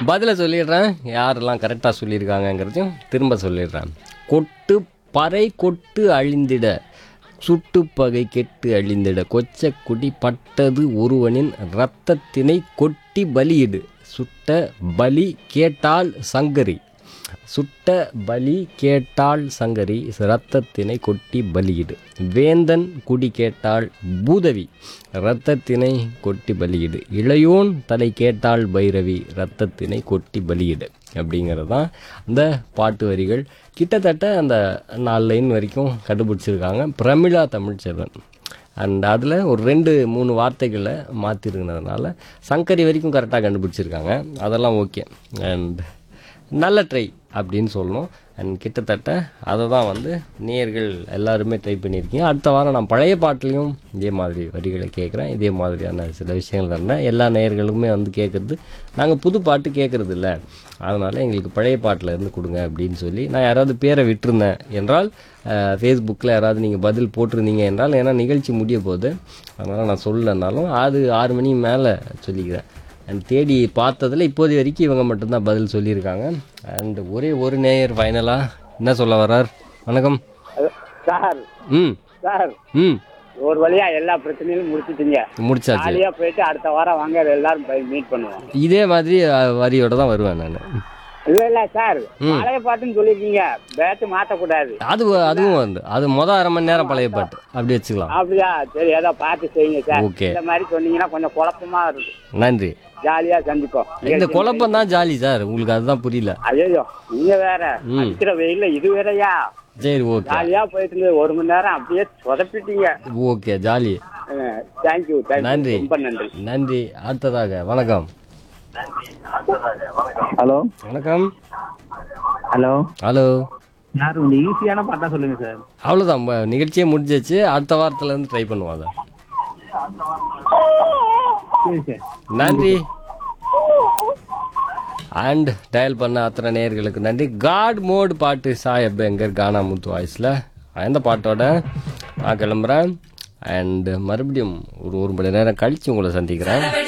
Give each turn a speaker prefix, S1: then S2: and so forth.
S1: பதிலை சொல்லிடுறேன் யாரெல்லாம் கரெக்டாக சொல்லியிருக்காங்கங்கிறதையும் திரும்ப சொல்லிடுறேன் கொட்டு பறை கொட்டு அழிந்திட சுட்டுப்பகை கெட்டு அழிந்திட கொச்ச குடி பட்டது ஒருவனின் இரத்தத்தினை கொட்டி பலியிடு சுட்ட பலி கேட்டால் சங்கரி சுட்ட பலி கேட்டாள் சங்கரி இரத்தத்தினை கொட்டி பலியிடு வேந்தன் குடி கேட்டாள் பூதவி இரத்தத்தினை கொட்டி பலியிடு இளையோன் தலை கேட்டாள் பைரவி இரத்தத்தினை கொட்டி பலியிடு அப்படிங்கிறது தான் அந்த பாட்டு வரிகள் கிட்டத்தட்ட அந்த நாலு லைன் வரைக்கும் கண்டுபிடிச்சிருக்காங்க பிரமிளா தமிழ்ச்செல்வன் அண்ட் அதில் ஒரு ரெண்டு மூணு வார்த்தைகளை மாற்றிருக்கிறதுனால சங்கரி வரைக்கும் கரெக்டாக கண்டுபிடிச்சிருக்காங்க அதெல்லாம் ஓகே அண்ட் நல்ல ட்ரை அப்படின்னு சொல்லணும் அண்ட் கிட்டத்தட்ட அதை தான் வந்து நேயர்கள் எல்லாருமே ட்ரை பண்ணியிருக்கீங்க அடுத்த வாரம் நான் பழைய பாட்டுலேயும் இதே மாதிரி வரிகளை கேட்குறேன் இதே மாதிரியான சில விஷயங்கள் தரேன் எல்லா நேயர்களுக்குமே வந்து கேட்குறது நாங்கள் புது பாட்டு கேட்குறது இல்லை அதனால் எங்களுக்கு பழைய பாட்டில் இருந்து கொடுங்க அப்படின்னு சொல்லி நான் யாராவது பேரை விட்டுருந்தேன் என்றால் ஃபேஸ்புக்கில் யாராவது நீங்கள் பதில் போட்டிருந்தீங்க என்றால் ஏன்னா நிகழ்ச்சி முடிய போகுது அதனால் நான் சொல்லலைன்னாலும் அது ஆறு மணி மேலே சொல்லிக்கிறேன் அண்ட் தேடி பார்த்ததில் இப்போது வரைக்கும் இவங்க மட்டும்தான் பதில் சொல்லியிருக்காங்க அண்ட் ஒரே ஒரு நேயர் ஃபைனலாக என்ன சொல்ல வர்றார் வணக்கம்
S2: சார்
S1: ம்
S2: சார்
S1: ம்
S2: ஒரு வழியா எல்லா பிரச்சனையும் முடிச்சிட்டீங்க
S1: முடிச்சாச்சு
S2: ஜாலியா போயிட்டு அடுத்த வாரம் வாங்க எல்லாரும் போய் மீட் பண்ணுவோம்
S1: இதே மாதிரி அஹ், வரியோட தான் வருவேன் நான்
S2: இல்ல இல்ல சார் பழைய பாட்டுன்னு சொல்லிருக்கீங்க பேட்டு மாத்தக்கூடாது
S1: அது அதுவும் வந்து அது மொதல் அரை மணி நேரம் பழைய பாட்டு அப்படி வச்சுக்கலாம்
S2: அப்படியா சரி ஏதோ பார்த்து செய்யுங்க சார்
S1: Okay.
S2: இந்த மாதிரி சொன்னீங்கன்னா கொஞ்சம் குழப்பமா இருக்கும்
S1: நன்றி
S2: ஜாலியா சந்திப்போம்
S1: இந்த குழப்பம் தான் ஜாலி சார் உங்களுக்கு அதுதான் புரியல
S2: ஐயோ நீங்க வேற அடிக்கிற வெயில்ல இது வேறயா
S1: சரி ஓகே
S2: ஜாலியா போயிட்டு இருந்தது ஒரு மணி நேரம் அப்படியே சொதப்பிட்டீங்க
S1: ஓகே ஜாலி
S2: தேங்க்யூ தேங்க்யூ
S1: நன்றி
S2: ரொம்ப நன்றி
S1: நன்றி அடுத்ததாக வணக்கம்
S3: ஹலோ
S1: வணக்கம்
S3: ஹலோ
S1: ஹலோ
S3: யார் கொஞ்சம் ஈஸியான பாட்டா சொல்லுங்க சார்
S1: அவ்வளோதான் ம- நிகழ்ச்சியே முடிஞ்சிச்சு அடுத்த வாரத்துல இருந்து ட்ரை பண்ணுவோம் அதை
S3: சரி சார்
S1: நன்றி அண்ட் டயல் பண்ண அத்தனை நேயர்களுக்கு நன்றி காட் மோட் பாட்டு சாய் பெங்கர் கானா முத்து வாய்ஸில் அந்த பாட்டோட நான் கிளம்புறேன் அண்ட் மறுபடியும் ஒரு ஒரு மணி நேரம் கழித்து உங்களை சந்திக்கிறேன்